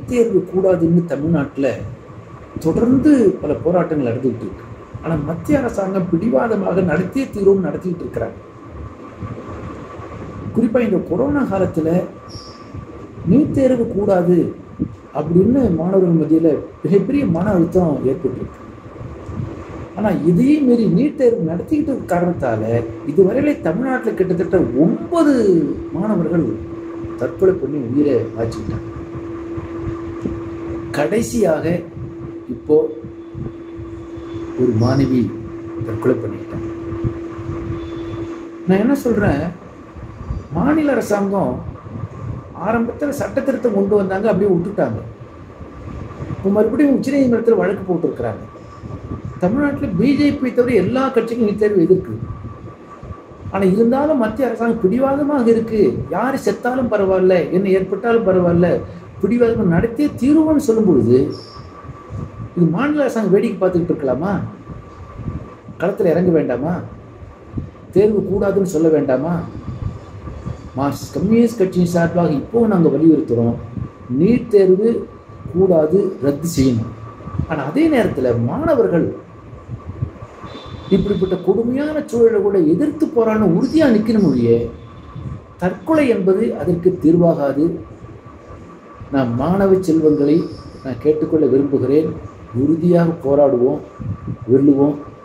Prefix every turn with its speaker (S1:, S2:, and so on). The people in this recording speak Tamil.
S1: நீட் தேர்வு கூடாதுன்னு தமிழ்நாட்டில் தொடர்ந்து பல போராட்டங்கள் நடந்துகிட்டு இருக்கு ஆனால் மத்திய அரசாங்கம் பிடிவாதமாக நடத்திய தீர்வும் நடத்திட்டு இருக்கிறாங்க குறிப்பாக இந்த கொரோனா காலத்தில் நீட் தேர்வு கூடாது அப்படின்னு மாணவர்கள் மத்தியில் மிகப்பெரிய மன அழுத்தம் ஏற்பட்டிருக்கு ஆனால் இதையும் மீறி நீட் தேர்வு நடத்திக்கிட்டு காரணத்தால் இதுவரையிலே தமிழ்நாட்டில் கிட்டத்தட்ட ஒன்பது மாணவர்கள் தற்கொலை பண்ணி உயிரை வாச்சிக்கிட்டாங்க கடைசியாக இப்போ ஒரு மாணவி தற்கொலை பண்ணிக்கிட்டாங்க நான் என்ன சொல்றேன் மாநில அரசாங்கம் ஆரம்பத்தில் சட்ட திருத்தம் கொண்டு வந்தாங்க அப்படியே விட்டுட்டாங்க இப்போ மறுபடியும் உச்சநீதிமன்றத்தில் வழக்கு போட்டிருக்கிறாங்க தமிழ்நாட்டில் பிஜேபி தவிர எல்லா கட்சிக்கும் நீட் தேர்வு எதிர்க்கு ஆனால் இருந்தாலும் மத்திய அரசாங்கம் பிடிவாதமாக இருக்கு யார் செத்தாலும் பரவாயில்ல என்ன ஏற்பட்டாலும் பரவாயில்ல பிடிவாதமாக நடத்திய தீர்வுன்னு சொல்லும் பொழுது இது மாநில அரசாங்கம் வேடிக்கை பார்த்துக்கிட்டு இருக்கலாமா களத்தில் இறங்க வேண்டாமா தேர்வு கூடாதுன்னு சொல்ல வேண்டாமா மார்க்சிஸ்ட் கம்யூனிஸ்ட் கட்சியின் சார்பாக இப்போ நாங்கள் வலியுறுத்துகிறோம் நீட் தேர்வு கூடாது ரத்து செய்யணும் ஆனால் அதே நேரத்தில் மாணவர்கள் இப்படிப்பட்ட கொடுமையான சூழலை கூட எதிர்த்து போறான்னு உறுதியாக நிற்கணும் மொழியே தற்கொலை என்பது அதற்கு தீர்வாகாது நான் மாணவ செல்வங்களை நான் கேட்டுக்கொள்ள விரும்புகிறேன் உறுதியாக போராடுவோம் வெல்லுவோம்